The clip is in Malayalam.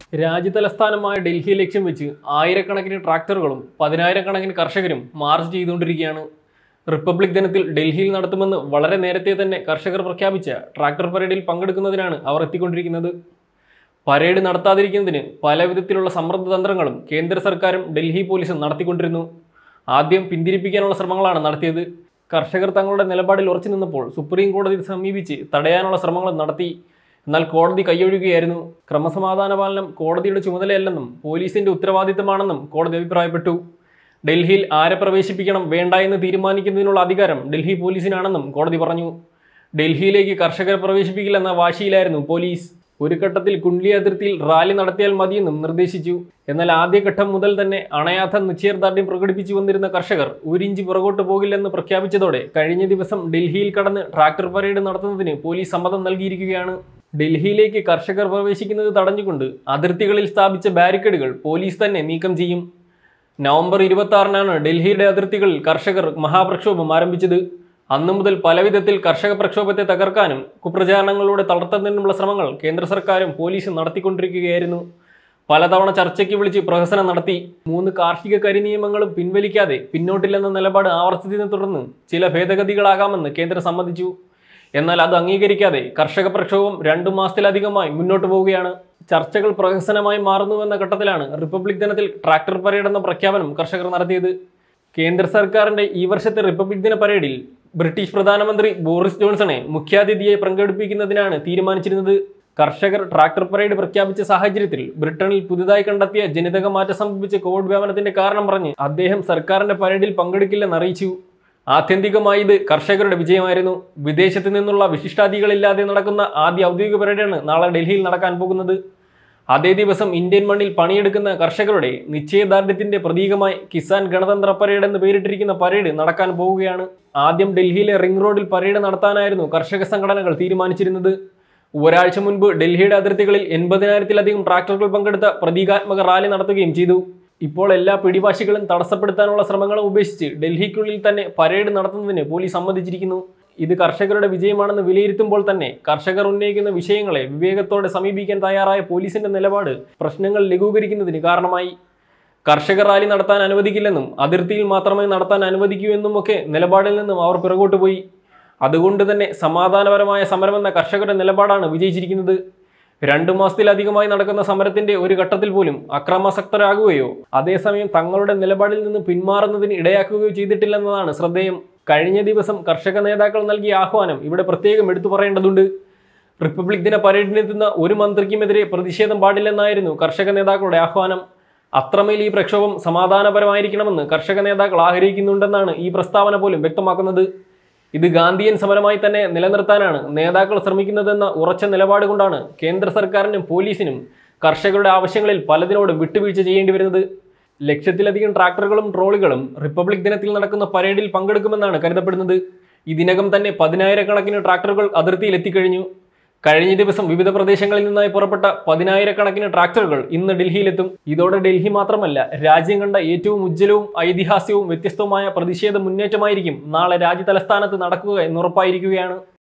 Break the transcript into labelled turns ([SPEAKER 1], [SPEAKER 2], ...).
[SPEAKER 1] രാജ്യതലസ്ഥാനമായ ഡൽഹി ലക്ഷ്യം വെച്ച് ആയിരക്കണക്കിന് ട്രാക്ടറുകളും പതിനായിരക്കണക്കിന് കർഷകരും മാർച്ച് ചെയ്തുകൊണ്ടിരിക്കുകയാണ് റിപ്പബ്ലിക് ദിനത്തിൽ ഡൽഹിയിൽ നടത്തുമെന്ന് വളരെ നേരത്തെ തന്നെ കർഷകർ പ്രഖ്യാപിച്ച ട്രാക്ടർ പരേഡിൽ പങ്കെടുക്കുന്നതിനാണ് അവർ എത്തിക്കൊണ്ടിരിക്കുന്നത് പരേഡ് നടത്താതിരിക്കുന്നതിന് പല വിധത്തിലുള്ള സമ്മർദ്ദ തന്ത്രങ്ങളും കേന്ദ്ര സർക്കാരും ഡൽഹി പോലീസും നടത്തിക്കൊണ്ടിരുന്നു ആദ്യം പിന്തിരിപ്പിക്കാനുള്ള ശ്രമങ്ങളാണ് നടത്തിയത് കർഷകർ തങ്ങളുടെ നിലപാടിൽ ഉറച്ചു നിന്നപ്പോൾ സുപ്രീം കോടതി സമീപിച്ച് തടയാനുള്ള ശ്രമങ്ങൾ നടത്തി എന്നാൽ കോടതി കൈയൊഴുകുകയായിരുന്നു ക്രമസമാധാന പാലനം കോടതിയുടെ ചുമതലയല്ലെന്നും പോലീസിന്റെ ഉത്തരവാദിത്തമാണെന്നും കോടതി അഭിപ്രായപ്പെട്ടു ഡൽഹിയിൽ ആരെ പ്രവേശിപ്പിക്കണം വേണ്ട എന്ന് തീരുമാനിക്കുന്നതിനുള്ള അധികാരം ഡൽഹി പോലീസിനാണെന്നും കോടതി പറഞ്ഞു ഡൽഹിയിലേക്ക് കർഷകരെ പ്രവേശിപ്പിക്കില്ലെന്ന വാശിയിലായിരുന്നു പോലീസ് ഒരു ഘട്ടത്തിൽ കുണ്ട്ലി അതിർത്തിയിൽ റാലി നടത്തിയാൽ മതിയെന്നും നിർദ്ദേശിച്ചു എന്നാൽ ആദ്യഘട്ടം മുതൽ തന്നെ അണയാത്ത നിശ്ചയദാർഢ്യം പ്രകടിപ്പിച്ചു വന്നിരുന്ന കർഷകർ ഒരിഞ്ച് പുറകോട്ട് പോകില്ലെന്ന് പ്രഖ്യാപിച്ചതോടെ കഴിഞ്ഞ ദിവസം ഡൽഹിയിൽ കടന്ന് ട്രാക്ടർ പരേഡ് നടത്തുന്നതിന് പോലീസ് സമ്മതം നൽകിയിരിക്കുകയാണ് ഡൽഹിയിലേക്ക് കർഷകർ പ്രവേശിക്കുന്നത് തടഞ്ഞുകൊണ്ട് അതിർത്തികളിൽ സ്ഥാപിച്ച ബാരിക്കേഡുകൾ പോലീസ് തന്നെ നീക്കം ചെയ്യും നവംബർ ഇരുപത്തി ആറിനാണ് ഡൽഹിയുടെ അതിർത്തികളിൽ കർഷകർ മഹാപ്രക്ഷോഭം ആരംഭിച്ചത് അന്നു മുതൽ പലവിധത്തിൽ കർഷക പ്രക്ഷോഭത്തെ തകർക്കാനും കുപ്രചാരണങ്ങളിലൂടെ തളർത്തുന്നതിനുമുള്ള ശ്രമങ്ങൾ കേന്ദ്ര സർക്കാരും പോലീസും നടത്തിക്കൊണ്ടിരിക്കുകയായിരുന്നു പലതവണ ചർച്ചയ്ക്ക് വിളിച്ച് പ്രഹസനം നടത്തി മൂന്ന് കാർഷിക കരിനിയമങ്ങളും പിൻവലിക്കാതെ പിന്നോട്ടില്ലെന്ന നിലപാട് ആവർത്തിച്ചതിനെ തുടർന്ന് ചില ഭേദഗതികളാകാമെന്ന് കേന്ദ്രം സമ്മതിച്ചു എന്നാൽ അത് അംഗീകരിക്കാതെ കർഷക പ്രക്ഷോഭം രണ്ടു മാസത്തിലധികമായി മുന്നോട്ട് പോവുകയാണ് ചർച്ചകൾ പ്രഹസനമായി മാറുന്നുവെന്ന ഘട്ടത്തിലാണ് റിപ്പബ്ലിക് ദിനത്തിൽ ട്രാക്ടർ പരേഡ് എന്ന പ്രഖ്യാപനം കർഷകർ നടത്തിയത് കേന്ദ്ര സർക്കാരിന്റെ ഈ വർഷത്തെ റിപ്പബ്ലിക് ദിന പരേഡിൽ ബ്രിട്ടീഷ് പ്രധാനമന്ത്രി ബോറിസ് ജോൺസണെ മുഖ്യാതിഥിയായി പങ്കെടുപ്പിക്കുന്നതിനാണ് തീരുമാനിച്ചിരുന്നത് കർഷകർ ട്രാക്ടർ പരേഡ് പ്രഖ്യാപിച്ച സാഹചര്യത്തിൽ ബ്രിട്ടനിൽ പുതുതായി കണ്ടെത്തിയ ജനിതക മാറ്റം സംഭവിച്ച കോവിഡ് വ്യാപനത്തിന്റെ കാരണം പറഞ്ഞ് അദ്ദേഹം സർക്കാരിന്റെ പരേഡിൽ പങ്കെടുക്കില്ലെന്ന് അറിയിച്ചു ആത്യന്തികമായി ഇത് കർഷകരുടെ വിജയമായിരുന്നു വിദേശത്ത് നിന്നുള്ള വിശിഷ്ടാതികളില്ലാതെ നടക്കുന്ന ആദ്യ ഔദ്യോഗിക പരേഡാണ് നാളെ ഡൽഹിയിൽ നടക്കാൻ പോകുന്നത് അതേ ദിവസം ഇന്ത്യൻ മണ്ണിൽ പണിയെടുക്കുന്ന കർഷകരുടെ നിശ്ചയദാർഢ്യത്തിന്റെ പ്രതീകമായി കിസാൻ ഗണതന്ത്ര പരേഡ് എന്ന് പേരിട്ടിരിക്കുന്ന പരേഡ് നടക്കാൻ പോവുകയാണ് ആദ്യം ഡൽഹിയിലെ റിംഗ് റോഡിൽ പരേഡ് നടത്താനായിരുന്നു കർഷക സംഘടനകൾ തീരുമാനിച്ചിരുന്നത് ഒരാഴ്ച മുൻപ് ഡൽഹിയുടെ അതിർത്തികളിൽ എൺപതിനായിരത്തിലധികം ട്രാക്ടറുകൾ പങ്കെടുത്ത പ്രതീകാത്മക റാലി നടത്തുകയും ചെയ്തു ഇപ്പോൾ എല്ലാ പിടിവാശികളും തടസ്സപ്പെടുത്താനുള്ള ശ്രമങ്ങളും ഉപേക്ഷിച്ച് ഡൽഹിക്കുള്ളിൽ തന്നെ പരേഡ് നടത്തുന്നതിന് പോലീസ് സമ്മതിച്ചിരിക്കുന്നു ഇത് കർഷകരുടെ വിജയമാണെന്ന് വിലയിരുത്തുമ്പോൾ തന്നെ കർഷകർ ഉന്നയിക്കുന്ന വിഷയങ്ങളെ വിവേകത്തോടെ സമീപിക്കാൻ തയ്യാറായ പോലീസിന്റെ നിലപാട് പ്രശ്നങ്ങൾ ലഘൂകരിക്കുന്നതിന് കാരണമായി കർഷക റാലി നടത്താൻ അനുവദിക്കില്ലെന്നും അതിർത്തിയിൽ മാത്രമേ നടത്താൻ അനുവദിക്കൂ എന്നുമൊക്കെ നിലപാടിൽ നിന്നും അവർ പിറകോട്ട് പോയി അതുകൊണ്ട് തന്നെ സമാധാനപരമായ സമരമെന്ന കർഷകരുടെ നിലപാടാണ് വിജയിച്ചിരിക്കുന്നത് രണ്ടു മാസത്തിലധികമായി നടക്കുന്ന സമരത്തിന്റെ ഒരു ഘട്ടത്തിൽ പോലും അക്രമാസക്തരാകുകയോ അതേസമയം തങ്ങളുടെ നിലപാടിൽ നിന്ന് പിന്മാറുന്നതിന് ഇടയാക്കുകയോ ചെയ്തിട്ടില്ലെന്നതാണ് ശ്രദ്ധേയം കഴിഞ്ഞ ദിവസം കർഷക നേതാക്കൾ നൽകിയ ആഹ്വാനം ഇവിടെ പ്രത്യേകം എടുത്തു പറയേണ്ടതുണ്ട് റിപ്പബ്ലിക് ദിന പരേഡിനെത്തുന്ന ഒരു മന്ത്രിക്കുമെതിരെ പ്രതിഷേധം പാടില്ലെന്നായിരുന്നു കർഷക നേതാക്കളുടെ ആഹ്വാനം അത്രമേൽ ഈ പ്രക്ഷോഭം സമാധാനപരമായിരിക്കണമെന്ന് കർഷക നേതാക്കൾ ആഗ്രഹിക്കുന്നുണ്ടെന്നാണ് ഈ പ്രസ്താവന പോലും വ്യക്തമാക്കുന്നത് ഇത് ഗാന്ധിയൻ സമരമായി തന്നെ നിലനിർത്താനാണ് നേതാക്കൾ ശ്രമിക്കുന്നതെന്ന ഉറച്ച നിലപാട് കൊണ്ടാണ് കേന്ദ്ര സർക്കാരിനും പോലീസിനും കർഷകരുടെ ആവശ്യങ്ങളിൽ പലതിനോടും വിട്ടുവീഴ്ച ചെയ്യേണ്ടി വരുന്നത് ലക്ഷത്തിലധികം ട്രാക്ടറുകളും ട്രോളികളും റിപ്പബ്ലിക് ദിനത്തിൽ നടക്കുന്ന പരേഡിൽ പങ്കെടുക്കുമെന്നാണ് കരുതപ്പെടുന്നത് ഇതിനകം തന്നെ പതിനായിരക്കണക്കിന് ട്രാക്ടറുകൾ അതിർത്തിയിൽ എത്തിക്കഴിഞ്ഞു കഴിഞ്ഞ ദിവസം വിവിധ പ്രദേശങ്ങളിൽ നിന്നായി പുറപ്പെട്ട പതിനായിരക്കണക്കിന് ട്രാക്ടറുകൾ ഇന്ന് ഡൽഹിയിലെത്തും ഇതോടെ ഡൽഹി മാത്രമല്ല രാജ്യം കണ്ട ഏറ്റവും ഉജ്ജ്വലവും ഐതിഹാസികവും വ്യത്യസ്തവുമായ പ്രതിഷേധ മുന്നേറ്റമായിരിക്കും നാളെ രാജ്യ തലസ്ഥാനത്ത് നടക്കുക എന്നുറപ്പായിരിക്കുകയാണ്